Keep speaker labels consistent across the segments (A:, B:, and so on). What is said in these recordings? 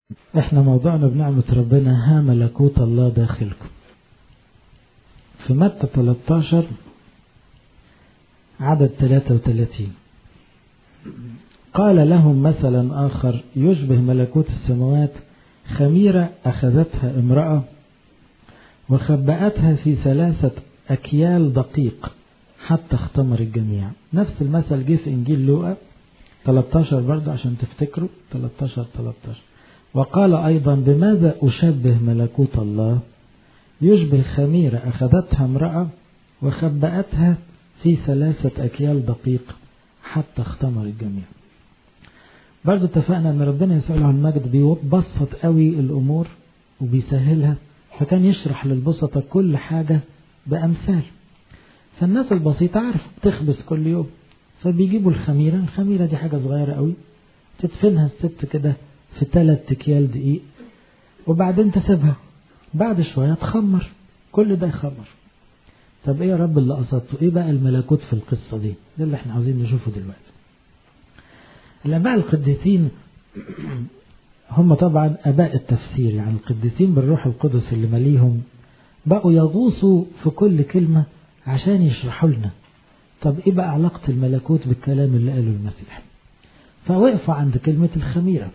A: احنا موضوعنا بنعمة ربنا ها ملكوت الله داخلكم في متى 13 عدد 33 قال لهم مثلا آخر يشبه ملكوت السماوات خميرة أخذتها امرأة وخبأتها في ثلاثة أكيال دقيق حتى اختمر الجميع نفس المثل جه في إنجيل لوقا 13 برضه عشان تفتكروا 13 13 وقال أيضا بماذا أشبه ملكوت الله يشبه خميرة أخذتها امرأة وخبأتها في ثلاثة أكيال دقيق حتى اختمر الجميع برضه اتفقنا ان ربنا يسوع له المجد بيبسط قوي الامور وبيسهلها فكان يشرح للبسطة كل حاجة بأمثال فالناس البسيطة عارف تخبز كل يوم فبيجيبوا الخميرة الخميرة دي حاجة صغيرة قوي تدفنها الست كده في ثلاث اكيال دقيق وبعدين تسيبها بعد شوية تخمر كل ده يخمر طب ايه يا رب اللي قصدته ايه بقى الملكوت في القصة دي ده اللي احنا عاوزين نشوفه دلوقتي الاباء القديسين هم طبعا اباء التفسير يعني القديسين بالروح القدس اللي مليهم بقوا يغوصوا في كل كلمة عشان يشرحوا لنا طب ايه بقى علاقة الملكوت بالكلام اللي قاله المسيح فوقفوا عند كلمة الخميرة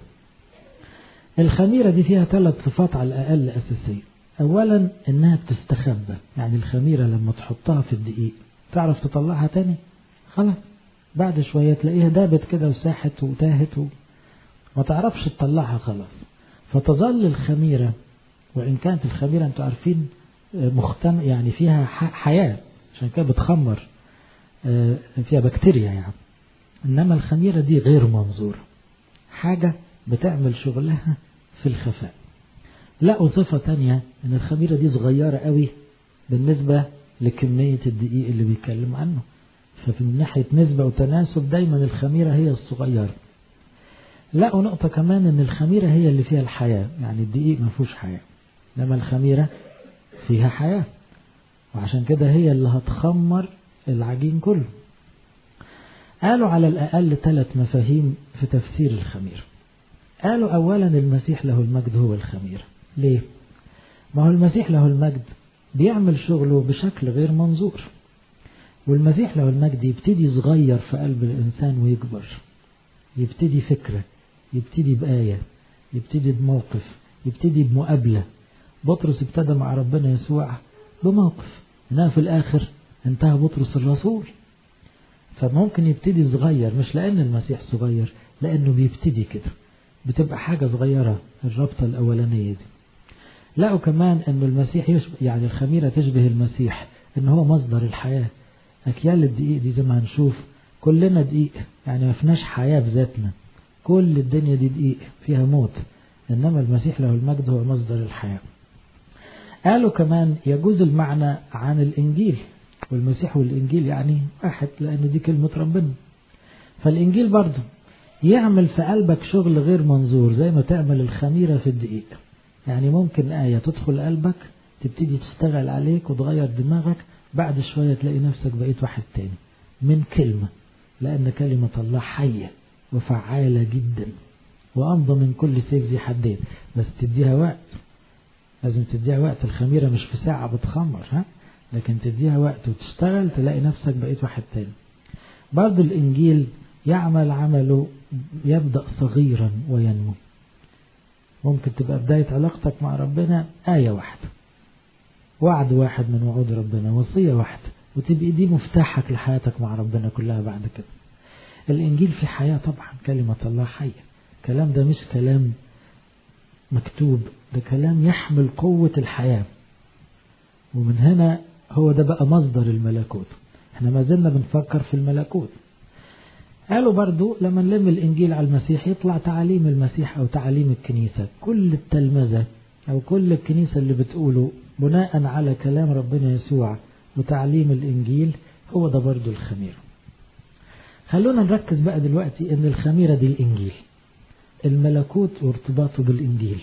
A: الخميرة دي فيها ثلاث صفات على الأقل أساسية أولا إنها بتستخبى يعني الخميرة لما تحطها في الدقيق تعرف تطلعها تاني خلاص بعد شوية تلاقيها دابت كده وساحت وتاهت وما تعرفش تطلعها خلاص فتظل الخميرة وإن كانت الخميرة أنتوا عارفين مختم يعني فيها حياة عشان كده بتخمر فيها بكتيريا يعني إنما الخميرة دي غير منظورة حاجة بتعمل شغلها في الخفاء لقوا صفة تانية ان الخميرة دي صغيرة قوي بالنسبة لكمية الدقيق اللي بيتكلم عنه ففي من ناحية نسبة وتناسب دايما الخميرة هي الصغيرة لقوا نقطة كمان ان الخميرة هي اللي فيها الحياة يعني الدقيق ما فيهوش حياة انما الخميرة فيها حياة وعشان كده هي اللي هتخمر العجين كله قالوا على الأقل ثلاث مفاهيم في تفسير الخميره قالوا أولا المسيح له المجد هو الخمير ليه؟ ما هو المسيح له المجد بيعمل شغله بشكل غير منظور والمسيح له المجد يبتدي صغير في قلب الإنسان ويكبر يبتدي فكرة يبتدي بآية يبتدي بموقف يبتدي بمقابلة بطرس ابتدى مع ربنا يسوع بموقف انها في الآخر انتهى بطرس الرسول فممكن يبتدي صغير مش لأن المسيح صغير لأنه بيبتدي كده بتبقى حاجة صغيرة الرابطة الأولانية دي لقوا كمان أن المسيح يشبه يعني الخميرة تشبه المسيح أن هو مصدر الحياة أكيال الدقيق دي زي ما هنشوف كلنا دقيق يعني ما فيناش حياة بذاتنا كل الدنيا دي دقيق فيها موت إنما المسيح له المجد هو مصدر الحياة قالوا كمان يجوز المعنى عن الإنجيل والمسيح والإنجيل يعني واحد لأن دي كلمة ربنا فالإنجيل برضه يعمل في قلبك شغل غير منظور زي ما تعمل الخميرة في الدقيق يعني ممكن آية تدخل قلبك تبتدي تشتغل عليك وتغير دماغك بعد شوية تلاقي نفسك بقيت واحد تاني من كلمة لأن كلمة الله حية وفعالة جدا وأمضى من كل سيف ذي حدين بس تديها وقت لازم تديها وقت الخميرة مش في ساعة بتخمر ها لكن تديها وقت وتشتغل تلاقي نفسك بقيت واحد تاني برضو الإنجيل يعمل عمله يبدأ صغيرا وينمو ممكن تبقى بداية علاقتك مع ربنا آية واحدة وعد واحد من وعود ربنا وصية واحدة وتبقى دي مفتاحك لحياتك مع ربنا كلها بعد كده الإنجيل في حياة طبعا كلمة الله حية الكلام ده مش كلام مكتوب ده كلام يحمل قوة الحياة ومن هنا هو ده بقى مصدر الملكوت احنا ما زلنا بنفكر في الملكوت قالوا برضو لما نلم الإنجيل على المسيح يطلع تعاليم المسيح أو تعاليم الكنيسة كل التلمذة أو كل الكنيسة اللي بتقوله بناء على كلام ربنا يسوع وتعليم الإنجيل هو ده برضو الخميرة خلونا نركز بقى دلوقتي ان الخميرة دي الإنجيل الملكوت وارتباطه بالإنجيل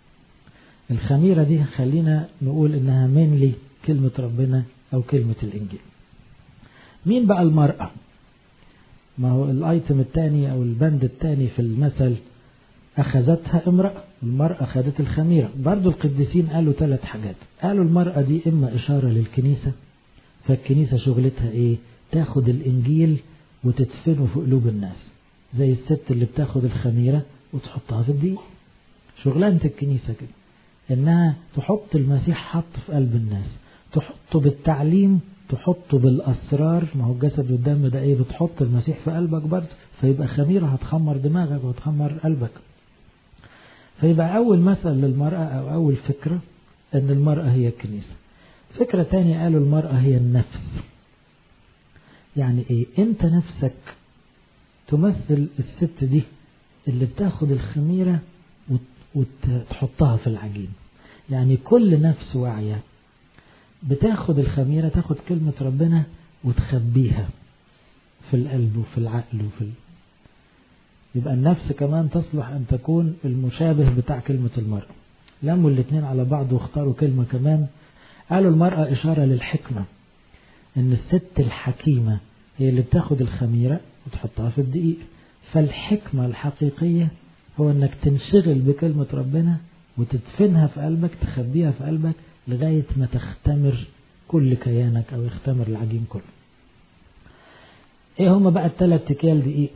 A: الخميرة دي خلينا نقول انها مينلي كلمة ربنا أو كلمة الإنجيل مين بقى المرأة ما هو الايتم الثاني او البند الثاني في المثل أخذتها امرأة المرأة أخذت الخميرة برضو القديسين قالوا ثلاث حاجات قالوا المرأة دي إما إشارة للكنيسة فالكنيسة شغلتها إيه تاخد الإنجيل وتدفنه في قلوب الناس زي الست اللي بتاخد الخميرة وتحطها في الدقيق شغلانة الكنيسة كده إنها تحط المسيح حط في قلب الناس تحطه بالتعليم تحطه بالأسرار ما هو الجسد والدم ده إيه بتحط المسيح في قلبك برضه فيبقى خميرة هتخمر دماغك وتخمر قلبك فيبقى أول مثل للمرأة أو أول فكرة أن المرأة هي الكنيسة فكرة تانية قالوا المرأة هي النفس يعني إيه أنت نفسك تمثل الست دي اللي بتاخد الخميرة وتحطها في العجين يعني كل نفس واعية بتاخد الخميرة تاخد كلمة ربنا وتخبيها في القلب وفي العقل وفي ال... يبقى النفس كمان تصلح أن تكون المشابه بتاع كلمة المرأة لموا الاثنين على بعض واختاروا كلمة كمان قالوا المرأة إشارة للحكمة إن الست الحكيمة هي اللي بتاخد الخميرة وتحطها في الدقيق فالحكمة الحقيقية هو إنك تنشغل بكلمة ربنا وتدفنها في قلبك تخبيها في قلبك لغاية ما تختمر كل كيانك أو يختمر العجين كله ايه هما بقى الثلاث اكيال دقيق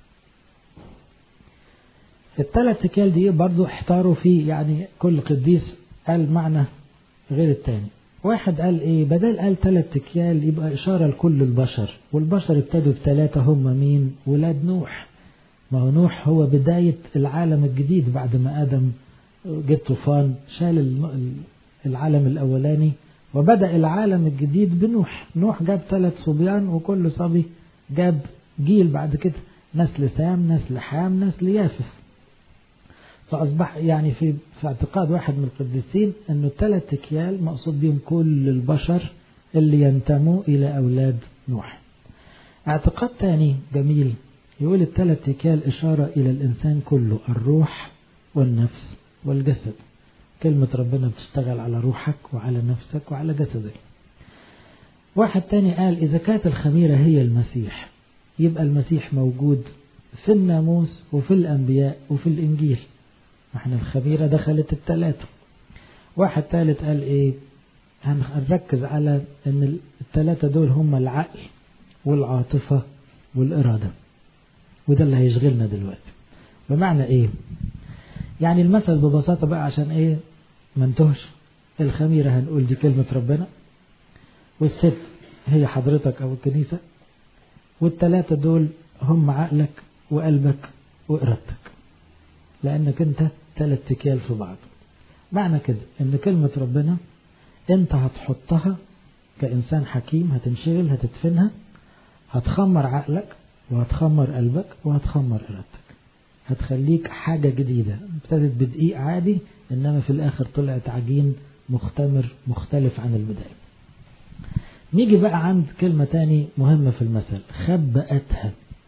A: في الثلاث اكيال دقيق برضو احتاروا فيه يعني كل قديس قال معنى غير التاني واحد قال ايه بدل قال ثلاث اكيال يبقى اشارة لكل البشر والبشر ابتدوا بثلاثة هم مين ولاد نوح ما هو نوح هو بداية العالم الجديد بعد ما ادم جه طوفان شال العالم الاولاني وبدأ العالم الجديد بنوح نوح جاب ثلاث صبيان وكل صبي جاب جيل بعد كده نسل سام نسل حام نسل يافث فأصبح يعني في, في اعتقاد واحد من القديسين أنه الثلاث أكيال مقصود بهم كل البشر اللي ينتموا إلى أولاد نوح اعتقاد ثاني جميل يقول الثلاث أكيال إشارة إلى الإنسان كله الروح والنفس والجسد كلمة ربنا بتشتغل على روحك وعلى نفسك وعلى جسدك واحد تاني قال إذا كانت الخميرة هي المسيح يبقى المسيح موجود في الناموس وفي الأنبياء وفي الإنجيل احنا الخميرة دخلت الثلاثة واحد ثالث قال إيه هنركز على أن الثلاثة دول هم العقل والعاطفة والإرادة وده اللي هيشغلنا دلوقتي بمعنى إيه يعني المثل ببساطة بقى عشان إيه ما انتهش الخميرة هنقول دي كلمة ربنا والست هي حضرتك أو الكنيسة والتلاتة دول هم عقلك وقلبك وإرادتك لأنك أنت تلات أكيال في بعض معنى كده أن كلمة ربنا أنت هتحطها كإنسان حكيم هتنشغل هتدفنها هتخمر عقلك وهتخمر قلبك وهتخمر إرادتك هتخليك حاجة جديدة ابتدت بدقيق عادي إنما في الآخر طلعت عجين مختمر مختلف عن البداية نيجي بقى عند كلمة تاني مهمة في المثل خبأتها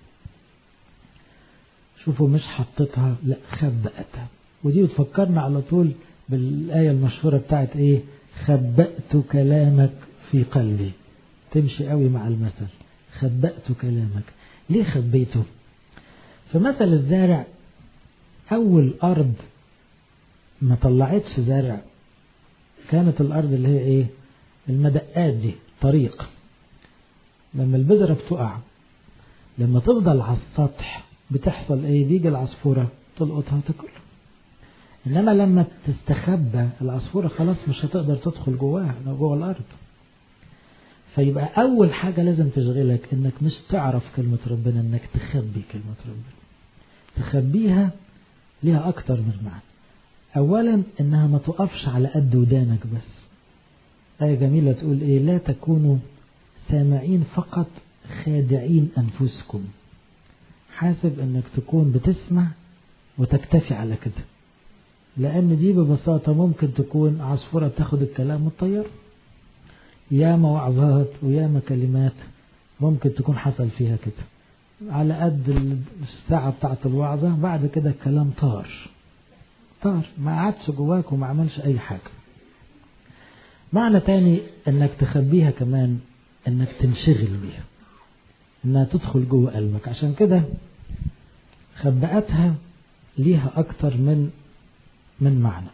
A: شوفوا مش حطتها لا خبأتها ودي بتفكرنا على طول بالآية المشهورة بتاعت ايه خبأت كلامك في قلبي تمشي قوي مع المثل خبأت كلامك ليه خبيته في مثل الزارع أول أرض ما طلعتش زرع كانت الأرض اللي هي إيه المدقات دي طريق لما البذرة بتقع لما تفضل على السطح بتحصل ايه بيجي العصفورة تلقطها وتاكلها انما لما تستخبى العصفورة خلاص مش هتقدر تدخل جواها جوه الارض فيبقى اول حاجة لازم تشغلك انك مش تعرف كلمة ربنا انك تخبي كلمة ربنا تخبيها ليها اكتر من معنى اولا انها ما تقفش على قد ودانك بس آية جميلة تقول إيه لا تكونوا سامعين فقط خادعين أنفسكم حاسب أنك تكون بتسمع وتكتفي على كده لأن دي ببساطة ممكن تكون عصفورة تاخد الكلام والطير ياما وعظات وياما كلمات ممكن تكون حصل فيها كده على قد الساعة بتاعت الوعظة بعد كده الكلام طار طار ما قعدش جواك وما عملش أي حاجة معنى تاني انك تخبيها كمان انك تنشغل بيها انها تدخل جوه قلبك عشان كده خبأتها ليها أكتر من من معنى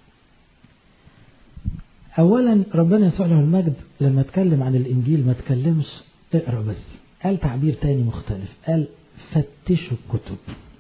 A: أولا ربنا يسوع له المجد لما اتكلم عن الإنجيل ما تكلمش اقرأ بس قال تعبير تاني مختلف قال فتشوا الكتب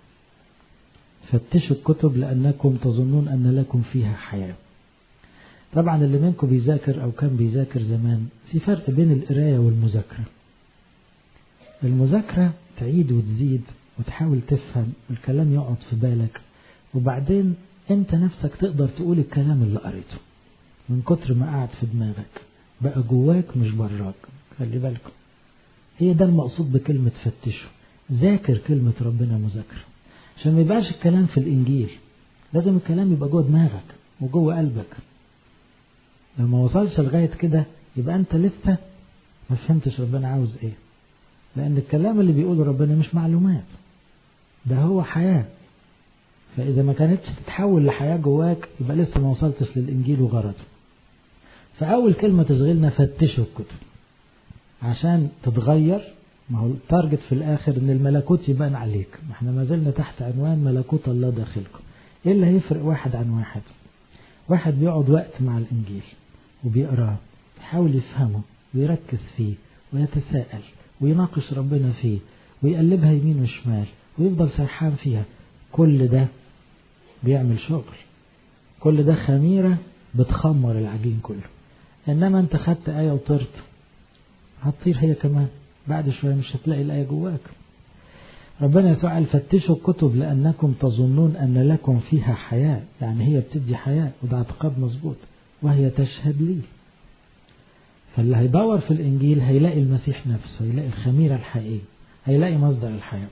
A: فتشوا الكتب لأنكم تظنون أن لكم فيها حياة طبعا اللي منكم بيذاكر أو كان بيذاكر زمان في فرق بين القراية والمذاكرة المذاكرة تعيد وتزيد وتحاول تفهم الكلام يقعد في بالك وبعدين انت نفسك تقدر تقول الكلام اللي قريته من كتر ما قعد في دماغك بقى جواك مش براك خلي بالكم هي ده المقصود بكلمة فتشوا ذاكر كلمة ربنا مذاكرة عشان ما يبقاش الكلام في الإنجيل لازم الكلام يبقى جوه دماغك وجوه قلبك لو ما وصلش لغاية كده يبقى أنت لسه ما فهمتش ربنا عاوز إيه لأن الكلام اللي بيقوله ربنا مش معلومات ده هو حياة فإذا ما كانتش تتحول لحياة جواك يبقى لسه ما وصلتش للإنجيل وغرضه فأول كلمة تشغلنا فتشوا الكتب عشان تتغير ما هو التارجت في الآخر إن الملكوت يبان عليك ما احنا ما زلنا تحت عنوان ملكوت الله داخلكم إيه اللي هيفرق واحد عن واحد واحد بيقعد وقت مع الإنجيل وبيقراه بيحاول يفهمه ويركز فيه ويتساءل ويناقش ربنا فيه ويقلبها يمين وشمال ويفضل سرحان فيها كل ده بيعمل شغل كل ده خميرة بتخمر العجين كله إنما أنت خدت آية وطرت هتطير هي كمان بعد شوية مش هتلاقي الآية جواك ربنا يسوع قال فتشوا الكتب لأنكم تظنون أن لكم فيها حياة يعني هي بتدي حياة وده اعتقاد مظبوط وهي تشهد لي فاللي هيدور في الإنجيل هيلاقي المسيح نفسه هيلاقي الخميرة الحقيقية هيلاقي مصدر الحياة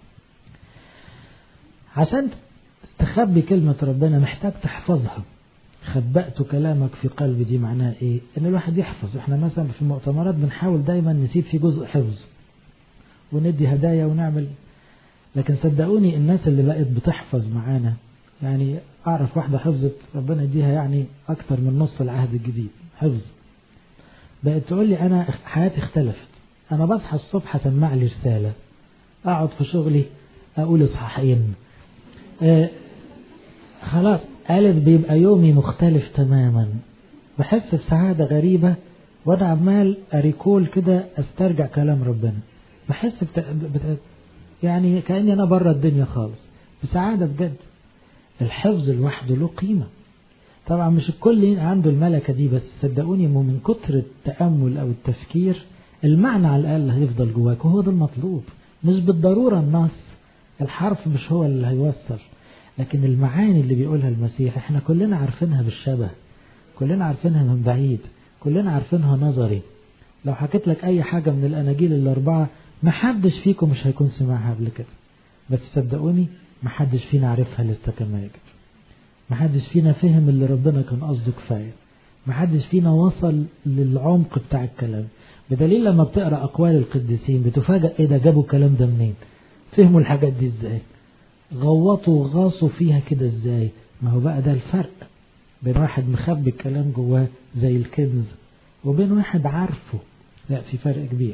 A: عشان تخبي كلمة ربنا محتاج تحفظها خبأت كلامك في قلبي دي معناها ايه ان الواحد يحفظ احنا مثلا في المؤتمرات بنحاول دايما نسيب في جزء حفظ وندي هدايا ونعمل لكن صدقوني الناس اللي بقت بتحفظ معانا يعني اعرف واحدة حفظت ربنا يديها يعني اكتر من نص العهد الجديد حفظ بقت تقول لي انا حياتي اختلفت انا بصحى الصبح اسمع لي رسالة اقعد في شغلي اقول اصحاحين آه خلاص قالت بيبقى يومي مختلف تماما بحس بسعادة غريبة وانا عمال اريكول كده استرجع كلام ربنا بحس بت... بت... يعني كأني انا بره الدنيا خالص بسعادة بجد الحفظ لوحده له قيمة طبعا مش الكل عنده الملكة دي بس صدقوني من كتر التأمل او التفكير المعنى على الأقل هيفضل جواك وهو ده المطلوب مش بالضرورة النص الحرف مش هو اللي هيوصل لكن المعاني اللي بيقولها المسيح احنا كلنا عارفينها بالشبه كلنا عارفينها من بعيد كلنا عارفينها نظري لو حكيت لك اي حاجة من الاناجيل الاربعة ما حدش فيكم مش هيكون سمعها قبل كده بس صدقوني ما حدش فينا عارفها لسه كما يجب ما حدش فينا فهم اللي ربنا كان قصده كفاية ما حدش فينا وصل للعمق بتاع الكلام بدليل لما بتقرأ أقوال القديسين بتفاجأ إيه ده جابوا الكلام ده منين فهموا الحاجات دي إزاي غوطوا وغاصوا فيها كده إزاي ما هو بقى ده الفرق بين واحد مخبي الكلام جواه زي الكنز وبين واحد عارفه لا في فرق كبير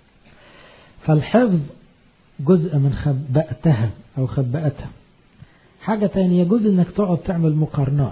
A: فالحفظ جزء من خبأتها أو خبأتها حاجة تانية جزء انك تقعد تعمل مقارنات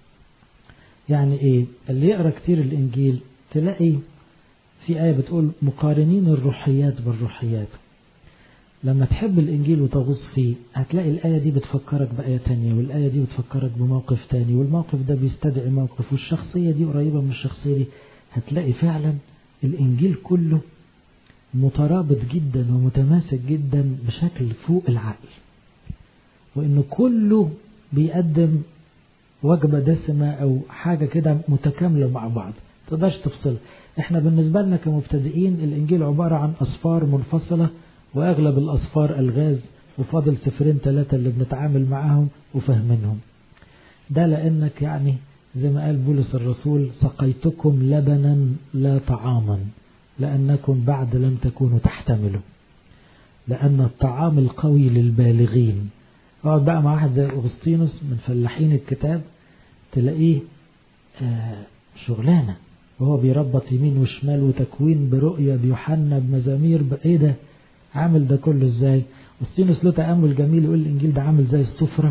A: يعني ايه اللي يقرأ كتير الانجيل تلاقي في آية بتقول مقارنين الروحيات بالروحيات لما تحب الإنجيل وتغوص فيه هتلاقي الآية دي بتفكرك بآية تانية والآية دي بتفكرك بموقف تاني والموقف ده بيستدعي موقف والشخصية دي قريبة من الشخصية دي هتلاقي فعلا الإنجيل كله مترابط جدا ومتماسك جدا بشكل فوق العقل وإنه كله بيقدم وجبة دسمة أو حاجة كده متكاملة مع بعض تقدرش تفصل احنا بالنسبة لنا كمبتدئين الإنجيل عبارة عن أصفار منفصلة وأغلب الأصفار ألغاز وفاضل سفرين ثلاثة اللي بنتعامل معاهم وفهمنهم ده لأنك يعني زي ما قال بولس الرسول سقيتكم لبنا لا طعاما لأنكم بعد لم تكونوا تحتملوا لأن الطعام القوي للبالغين اقعد بقى مع واحد زي أغسطينوس من فلاحين الكتاب تلاقيه آه شغلانة وهو بيربط يمين وشمال وتكوين برؤية بيوحنا بمزامير بإيه ده عامل ده كله ازاي أغسطينوس له تأمل جميل يقول الإنجيل ده عامل زي السفرة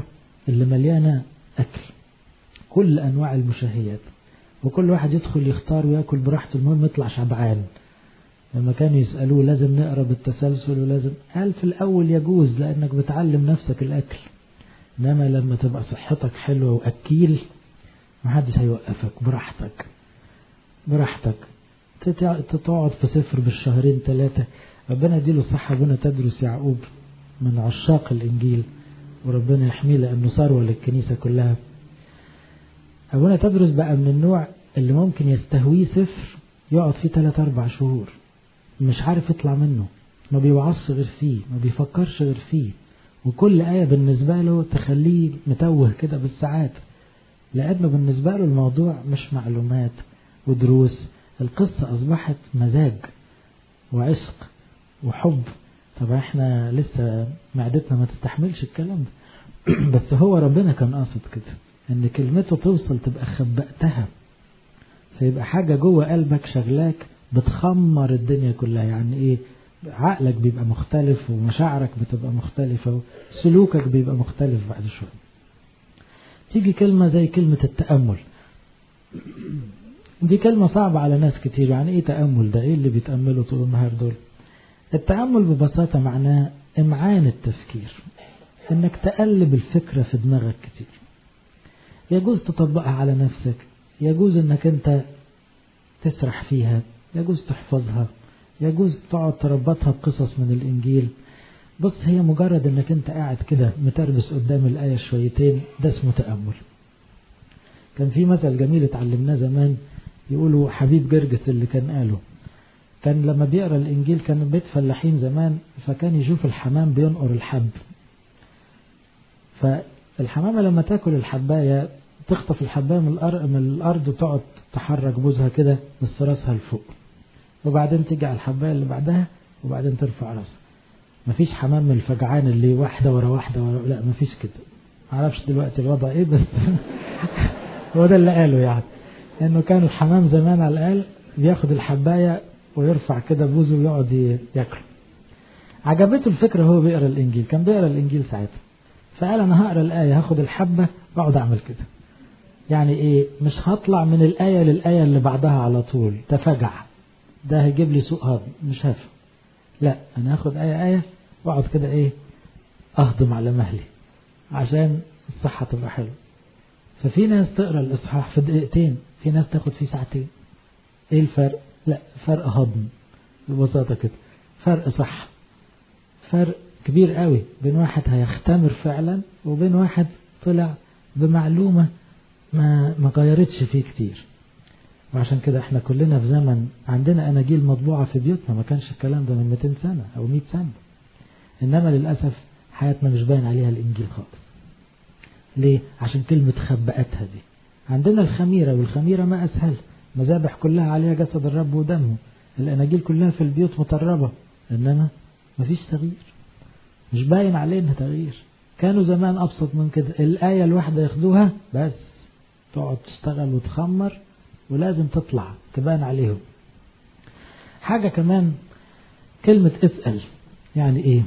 A: اللي مليانة أكل كل أنواع المشهيات وكل واحد يدخل يختار ويأكل براحته المهم يطلع شبعان لما كانوا يسألوه لازم نقرا بالتسلسل ولازم قال في الأول يجوز لأنك بتعلم نفسك الأكل إنما لما تبقى صحتك حلوة وأكيل محدش هيوقفك براحتك براحتك تقعد في صفر بالشهرين ثلاثة ربنا يديله الصحة ابونا تدرس يعقوب من عشاق الإنجيل وربنا يحميه لأنه ثروة للكنيسة كلها أبونا تدرس بقى من النوع اللي ممكن يستهويه صفر يقعد فيه ثلاث أربع شهور مش عارف يطلع منه ما بيوعظش غير فيه ما بيفكرش غير فيه وكل آية بالنسبة له تخليه متوه كده بالساعات لأنه بالنسبة له الموضوع مش معلومات ودروس القصة أصبحت مزاج وعشق وحب طب احنا لسه معدتنا ما تستحملش الكلام ده بس هو ربنا كان قاصد كده ان كلمته توصل تبقى خبأتها فيبقى حاجة جوه قلبك شغلاك بتخمر الدنيا كلها يعني ايه عقلك بيبقى مختلف ومشاعرك بتبقى مختلفة وسلوكك بيبقى مختلف بعد شوية تيجي كلمة زي كلمة التأمل دي كلمة صعبة على ناس كتير يعني ايه تأمل ده ايه اللي بيتأملوا طول النهار دول التأمل ببساطة معناه إمعان التفكير إنك تقلب الفكرة في دماغك كتير يجوز تطبقها على نفسك يجوز إنك أنت تسرح فيها يجوز تحفظها يجوز تقعد تربطها بقصص من الإنجيل بص هي مجرد إنك أنت قاعد كده متربس قدام الآية شويتين ده اسمه تأمل كان في مثل جميل اتعلمناه زمان يقولوا حبيب جرجس اللي كان قاله كان لما بيقرا الانجيل كان بيت فلاحين زمان فكان يشوف الحمام بينقر الحب فالحمامه لما تاكل الحبايه تخطف الحبايه من الارض من الارض وتقعد تحرك بوزها كده بس راسها لفوق وبعدين تيجي على الحبايه اللي بعدها وبعدين ترفع راسها مفيش حمام من الفجعان اللي واحده ورا واحده ورا لا مفيش كده معرفش دلوقتي الوضع ايه بس هو ده اللي قاله يعني انه كان الحمام زمان على الاقل بياخد الحبايه ويرفع كده بوزه ويقعد ياكل عجبته الفكرة هو بيقرا الإنجيل كان بيقرا الإنجيل ساعتها فقال أنا هقرا الآية هاخد الحبة وأقعد أعمل كده يعني إيه مش هطلع من الآية للآية اللي بعدها على طول تفجع ده هيجيب لي سوء هضم مش هفهم لا أنا هاخد آية آية وأقعد كده إيه أهضم على مهلي عشان الصحة تبقى حلوة ففي ناس تقرا الإصحاح في دقيقتين في ناس تاخد فيه ساعتين إيه الفرق؟ لا فرق هضم ببساطة كده فرق صح فرق كبير قوي بين واحد هيختمر فعلا وبين واحد طلع بمعلومة ما ما غيرتش فيه كتير وعشان كده احنا كلنا في زمن عندنا اناجيل مطبوعة في بيوتنا ما كانش الكلام ده من 200 سنة او 100 سنة انما للأسف حياتنا مش باين عليها الانجيل خالص ليه عشان كلمة خبأتها دي عندنا الخميرة والخميرة ما اسهل مذابح كلها عليها جسد الرب ودمه الاناجيل كلها في البيوت مطربة انما مفيش تغيير مش باين علينا تغيير كانوا زمان ابسط من كده الايه الواحده ياخدوها بس تقعد تشتغل وتخمر ولازم تطلع تبان عليهم حاجه كمان كلمه اسال يعني ايه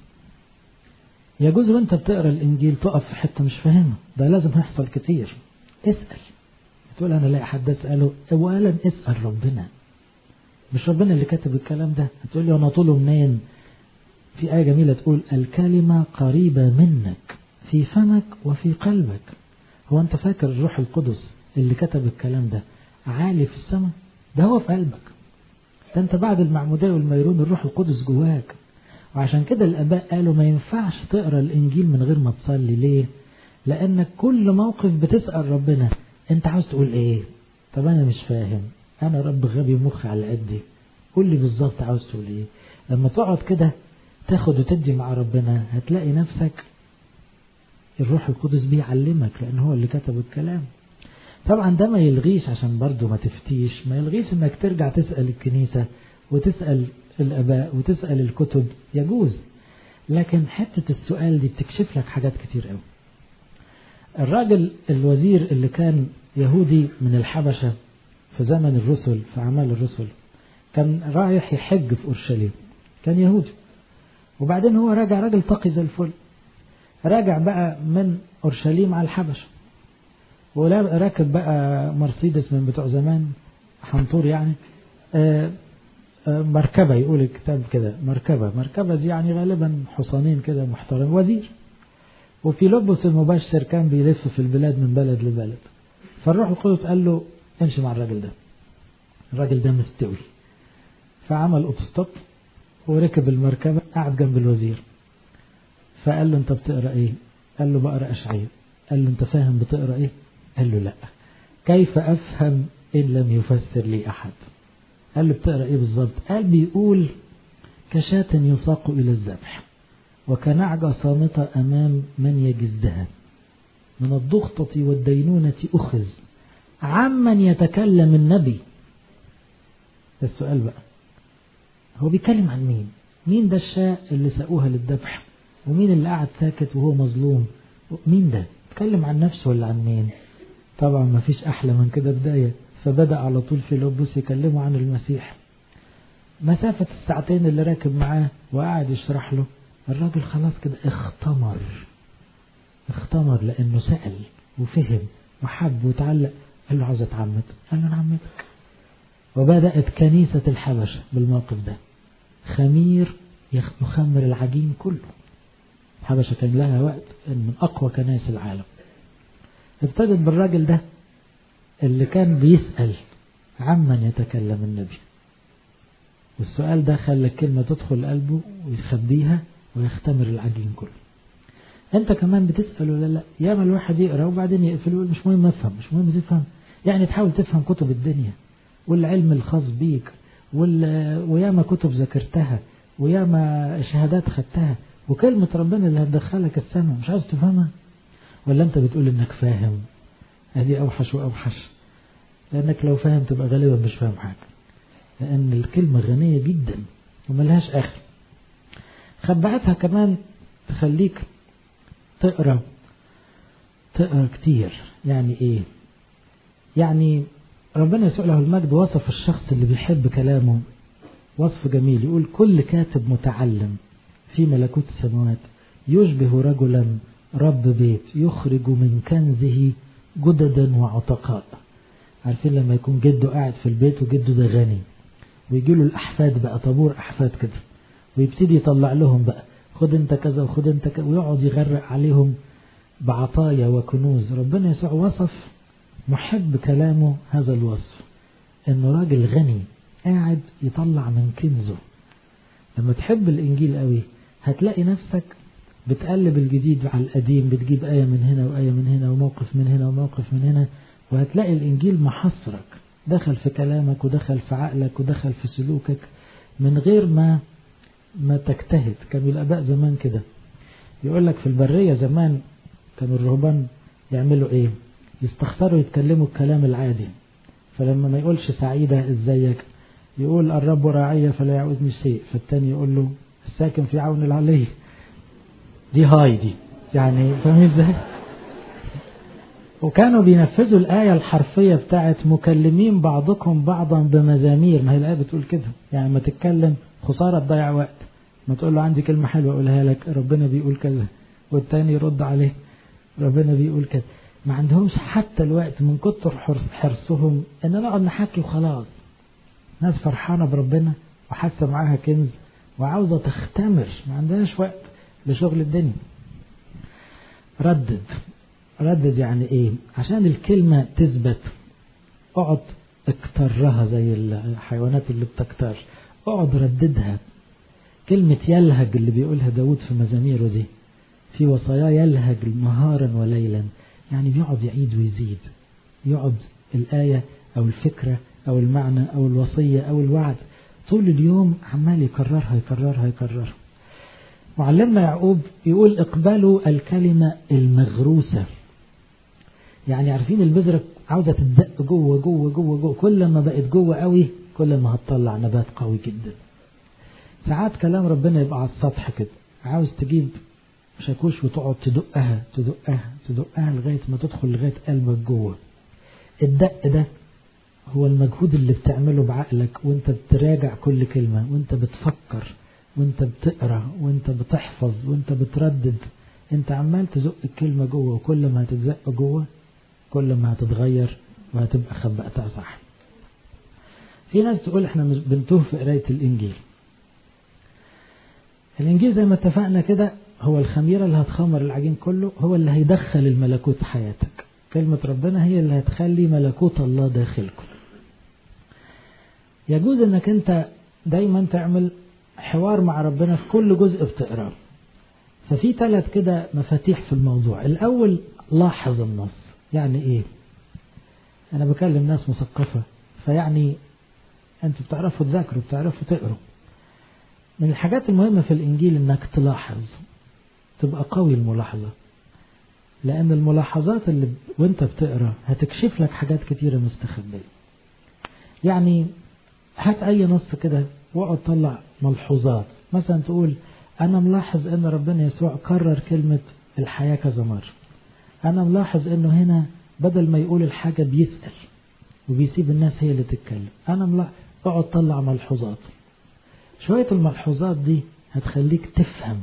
A: يجوز وانت بتقرا الانجيل تقف في حته مش فاهمها ده لازم يحصل كتير اسال تقول انا لاقي حد اساله اولا اسال ربنا مش ربنا اللي كاتب الكلام ده هتقول لي انا طوله منين في آية جميلة تقول الكلمة قريبة منك في فمك وفي قلبك هو أنت فاكر الروح القدس اللي كتب الكلام ده عالي في السماء ده هو في قلبك ده أنت بعد المعمودية والميرون الروح القدس جواك وعشان كده الآباء قالوا ما ينفعش تقرأ الإنجيل من غير ما تصلي ليه لأنك كل موقف بتسأل ربنا أنت عاوز تقول إيه طب أنا مش فاهم أنا رب غبي مخي على قدي قول لي بالظبط عاوز تقول إيه لما تقعد كده تاخد وتدي مع ربنا هتلاقي نفسك الروح القدس بيعلمك لأن هو اللي كتب الكلام طبعا ده ما يلغيش عشان برضه ما تفتيش ما يلغيش انك ترجع تسأل الكنيسة وتسأل الآباء وتسأل الكتب يجوز لكن حتة السؤال دي بتكشف لك حاجات كتير قوي الراجل الوزير اللي كان يهودي من الحبشة في زمن الرسل في أعمال الرسل كان رايح يحج في أورشليم كان يهودي وبعدين هو راجع راجل تقي زي الفل راجع بقى من أورشليم على الحبشة ولا راكب بقى مرسيدس من بتوع زمان حنطور يعني آه مركبة يقول الكتاب كده مركبة مركبة دي يعني غالبا حصانين كده محترم وزير وفي لبس المبشر كان بيلف في البلاد من بلد لبلد فالروح القدس قال له امشي مع الراجل ده الراجل ده مستوي فعمل اوتوستوب وركب المركبة قعد جنب الوزير فقال له انت بتقرا ايه قال له بقرا اشعياء قال له انت فاهم بتقرا ايه قال له لا كيف افهم ان لم يفسر لي احد قال له بتقرا ايه بالظبط قال بيقول كشاة يساق الى الذبح وكنعجة صامتة امام من يجزها من الضغطة والدينونة اخذ عمن يتكلم النبي ده السؤال بقى هو بيتكلم عن مين مين ده الشاة اللي ساقوها للذبح ومين اللي قاعد ساكت وهو مظلوم مين ده اتكلم عن نفسه ولا عن مين طبعا ما فيش احلى من كده بداية فبدأ على طول فيلبس يكلمه عن المسيح مسافة الساعتين اللي راكب معاه وقاعد يشرح له الراجل خلاص كده اختمر اختمر لانه سأل وفهم وحب وتعلق قال له عاوز اتعمد قال له انا عمدك وبدأت كنيسة الحبشة بالموقف ده خمير يخمر العجين كله الحبشة كان لها وقت من أقوى كنائس العالم ابتدت بالراجل ده اللي كان بيسأل عمن يتكلم النبي والسؤال ده خلى الكلمة تدخل قلبه ويخبيها ويختمر العجين كله انت كمان بتسأل ولا لا ياما الواحد يقرأ وبعدين يقفل ويقول مش مهم افهم مش مهم تفهم يعني تحاول تفهم كتب الدنيا والعلم الخاص بيك وياما كتب ذاكرتها وياما شهادات خدتها وكلمة ربنا اللي هتدخلك السماء مش عايز تفهمها ولا انت بتقول انك فاهم هذه اوحش واوحش لانك لو فاهم تبقى غالبا مش فاهم حاجة لان الكلمة غنية جدا وملهاش اخر خبعتها كمان تخليك تقرا تقرا كتير يعني ايه يعني ربنا يسوع له المجد وصف الشخص اللي بيحب كلامه وصف جميل يقول كل كاتب متعلم في ملكوت السماوات يشبه رجلا رب بيت يخرج من كنزه جددا وعتقاء عارفين لما يكون جده قاعد في البيت وجده ده غني ويجي له الأحفاد بقى طابور أحفاد كده ويبتدي يطلع لهم بقى خد انت كذا وخد انت كذا ويقعد يغرق عليهم بعطايا وكنوز ربنا يسوع وصف محب كلامه هذا الوصف انه راجل غني قاعد يطلع من كنزه لما تحب الانجيل قوي هتلاقي نفسك بتقلب الجديد على القديم بتجيب آية من هنا وآية من هنا وموقف من هنا وموقف من هنا وهتلاقي الإنجيل محصرك دخل في كلامك ودخل في عقلك ودخل في سلوكك من غير ما ما تجتهد كانوا الآباء زمان كده يقول لك في البرية زمان كانوا الرهبان يعملوا ايه يستخسروا يتكلموا الكلام العادي فلما ما يقولش سعيدة ازيك يقول الرب راعية فلا يعوزني شيء فالتاني يقول له الساكن في عون العلي دي هاي دي يعني فاهمين ازاي وكانوا بينفذوا الآية الحرفية بتاعت مكلمين بعضكم بعضا بمزامير ما هي الآية بتقول كده يعني ما تتكلم خسارة تضيع وقت ما تقول له عندي كلمة حلوة أقولها لك ربنا بيقول كذا والتاني يرد عليه ربنا بيقول كذا ما عندهمش حتى الوقت من كتر حرصهم ان نقعد نحكي وخلاص ناس فرحانة بربنا وحاسة معاها كنز وعاوزة تختمر ما عندهاش وقت لشغل الدنيا ردد ردد يعني ايه عشان الكلمة تثبت اقعد اكترها زي الحيوانات اللي بتكتر اقعد رددها كلمة يلهج اللي بيقولها داود في مزاميره دي في وصايا يلهج نهارا وليلا يعني بيقعد يعيد ويزيد يقعد الآية أو الفكرة أو المعنى أو الوصية أو الوعد طول اليوم عمال يكررها يكررها يكررها معلمنا يعقوب يقول اقبلوا الكلمة المغروسة يعني عارفين البذرة عاوزة تتزق جوه جوه جوه جوه كل ما بقت جوه قوي كل ما هتطلع نبات قوي جدا ساعات كلام ربنا يبقى على السطح كده عاوز تجيب شاكوش وتقعد تدقها تدقها تدقها لغاية ما تدخل لغاية قلبك جوه الدق ده هو المجهود اللي بتعمله بعقلك وانت بتراجع كل كلمة وانت بتفكر وانت بتقرا وانت بتحفظ وانت بتردد انت عمال تزق الكلمة جوه وكل ما هتتزق جوه كل ما هتتغير وهتبقى خبأتها صح في ناس تقول احنا مش بنتوه في قراية الانجيل الانجيل زي ما اتفقنا كده هو الخميرة اللي هتخمر العجين كله هو اللي هيدخل الملكوت في حياتك كلمة ربنا هي اللي هتخلي ملكوت الله داخلكم يجوز انك انت دايما تعمل حوار مع ربنا في كل جزء بتقراه ففي ثلاث كده مفاتيح في الموضوع الاول لاحظ النص يعني ايه انا بكلم ناس مثقفة فيعني انتوا بتعرفوا تذاكروا بتعرفوا تقروا من الحاجات المهمة في الانجيل انك تلاحظ تبقى قوي الملاحظة لان الملاحظات اللي وانت بتقرا هتكشف لك حاجات كتيرة مستخبية يعني هات اي نص كده واقعد طلع ملحوظات مثلا تقول انا ملاحظ ان ربنا يسوع كرر كلمة الحياة كذا مرة انا ملاحظ انه هنا بدل ما يقول الحاجة بيسأل وبيسيب الناس هي اللي تتكلم انا ملاحظ اقعد طلع ملحوظات شوية الملحوظات دي هتخليك تفهم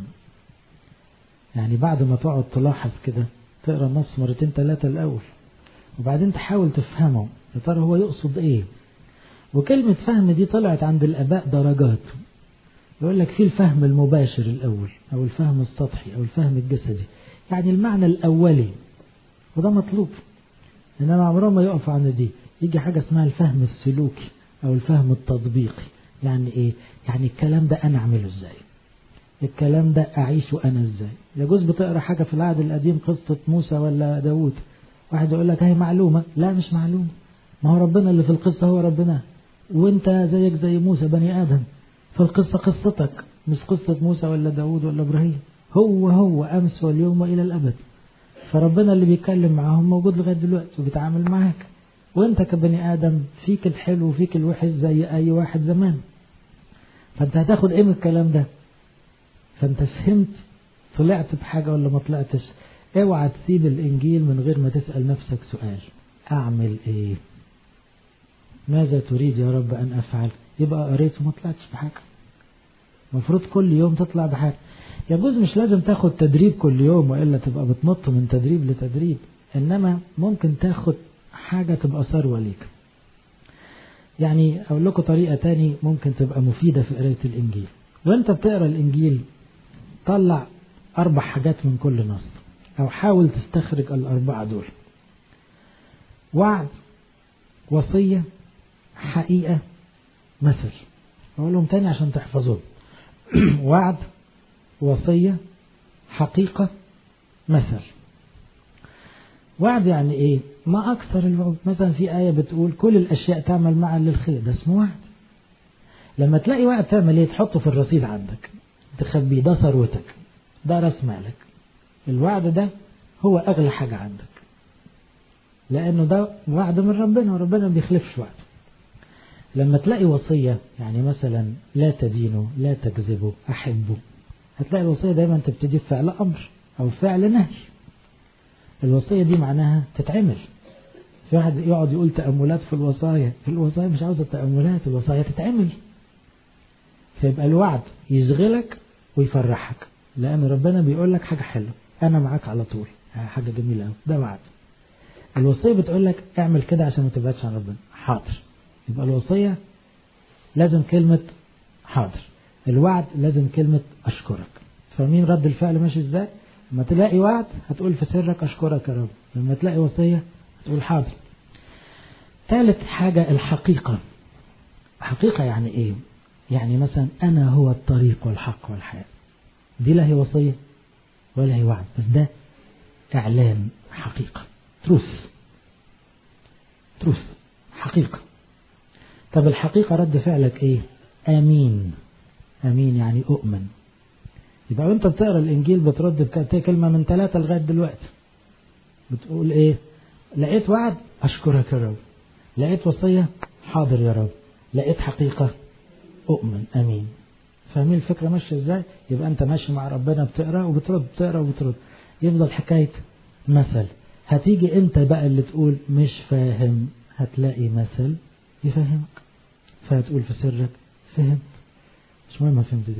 A: يعني بعد ما تقعد تلاحظ كده تقرا النص مرتين ثلاثة الأول وبعدين تحاول تفهمه يا ترى هو يقصد إيه وكلمة فهم دي طلعت عند الآباء درجات يقول لك في الفهم المباشر الأول أو الفهم السطحي أو الفهم الجسدي يعني المعنى الأولي وده مطلوب إنما عمرهم ما يقف عن دي يجي حاجة اسمها الفهم السلوكي أو الفهم التطبيقي يعني إيه يعني الكلام ده أنا أعمله إزاي الكلام ده أعيشه أنا إزاي يجوز بتقرأ حاجة في العهد القديم قصة موسى ولا داود واحد يقول لك هي معلومة لا مش معلومة ما هو ربنا اللي في القصة هو ربنا وانت زيك زي موسى بني آدم فالقصة قصتك مش قصة موسى ولا داود ولا إبراهيم هو هو أمس واليوم وإلى الأبد فربنا اللي بيتكلم معاهم موجود لغاية دلوقتي وبيتعامل معاك وانت كبني آدم فيك الحلو وفيك الوحش زي أي واحد زمان فانت هتاخد ايه من الكلام ده فانت فهمت طلعت بحاجة ولا ما طلعتش اوعى تسيب الانجيل من غير ما تسأل نفسك سؤال اعمل ايه ماذا تريد يا رب ان افعل يبقى قريت وما طلعتش بحاجة المفروض كل يوم تطلع بحاجة يجوز مش لازم تاخد تدريب كل يوم وإلا تبقى بتنط من تدريب لتدريب إنما ممكن تاخد حاجة تبقى ثروة ليك يعني أقول لكم طريقة تاني ممكن تبقى مفيدة في قراية الإنجيل وأنت بتقرأ الإنجيل طلع أربع حاجات من كل نص أو حاول تستخرج الأربعة دول وعد وصية حقيقة مثل أقول لهم تاني عشان تحفظون وعد وصية حقيقة مثل وعد يعني ايه ما اكثر الوعد مثلا في آية بتقول كل الاشياء تعمل معا للخير ده اسمه وعد لما تلاقي وعد تعمل ايه تحطه في الرصيد عندك تخبيه ده ثروتك ده راس مالك الوعد ده هو اغلى حاجة عندك لانه ده وعد من ربنا وربنا ما بيخلفش وعده لما تلاقي وصية يعني مثلا لا تدينوا لا تكذبوا أحبوا هتلاقي الوصية دايما تبتدي بفعل أمر أو فعل نهي الوصية دي معناها تتعمل في واحد يقعد يقول تأملات في الوصايا في الوصايا مش عاوزة تأملات الوصايا تتعمل فيبقى الوعد يشغلك ويفرحك لأن ربنا بيقول لك حاجة حلوة أنا معاك على طول حاجة جميلة أوي ده وعد الوصية بتقول لك اعمل كده عشان ما تبعدش عن ربنا حاضر يبقى الوصية لازم كلمة حاضر الوعد لازم كلمة أشكرك فاهمين رد الفعل ماشي ازاي لما تلاقي وعد هتقول في سرك أشكرك يا رب لما تلاقي وصية هتقول حاضر ثالث حاجة الحقيقة حقيقة يعني ايه يعني مثلا أنا هو الطريق والحق والحياة دي لا هي وصية ولا هي وعد بس ده إعلان حقيقة تروس تروس حقيقة طب الحقيقة رد فعلك ايه امين امين يعني اؤمن يبقى وانت بتقرا الانجيل بترد كلمة من ثلاثة لغاية دلوقتي بتقول ايه لقيت وعد اشكرك يا رب لقيت وصية حاضر يا رب لقيت حقيقة اؤمن امين فاهمين الفكرة ماشية ازاي يبقى انت ماشي مع ربنا بتقرا وبترد بتقرا وبترد يفضل حكاية مثل هتيجي انت بقى اللي تقول مش فاهم هتلاقي مثل يفهمك فهتقول في سرك فهمت مش مهم فهمت دي